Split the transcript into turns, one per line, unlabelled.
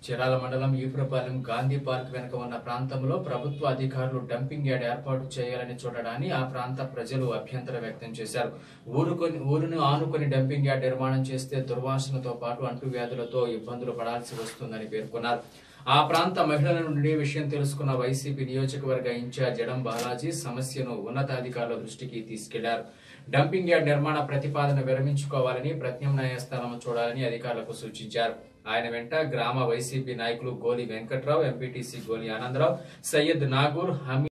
చిరాల మండలం ఈపురపాలెం గాంధీ పార్క్ వెనుక ఉన్న ప్రాంతంలో ప్రభుత్వ అధికారులు డంపింగ్ యార్డ్ ఏర్పాటు చేయాలని చూడడాన్ని ఆ ప్రాంత ప్రజలు అభ్యంతరం వ్యక్తం చేశారు ఊరుకొని ఊరును ఆనుకొని డంపింగ్ యార్డ్ నిర్మాణం చేస్తే దుర్వాసనతో పాటు అంటువ్యాధులతో ఇబ్బందులు పడాల్సి వస్తుందని పేర్కొన్నారు ఆ ప్రాంత మహిళల నుండి విషయం తెలుసుకున్న వైసీపీ నియోజకవర్గ ఇన్ఛార్జ్ జడం బాలాజీ సమస్యను ఉన్నతాధికారుల దృష్టికి తీసుకెళ్లారు డంపింగ్ యార్డ్ నిర్మాణ ప్రతిపాదన విరమించుకోవాలని ప్రత్యామ్నాయ స్థలం చూడాలని అధికారులకు సూచించారు ఆయన వెంట గ్రామ వైసీపీ నాయకులు గోలి వెంకట్రావు ఎంపీటీసీ గోలి ఆనందరావు సయ్యద్ నాగూర్ హమీ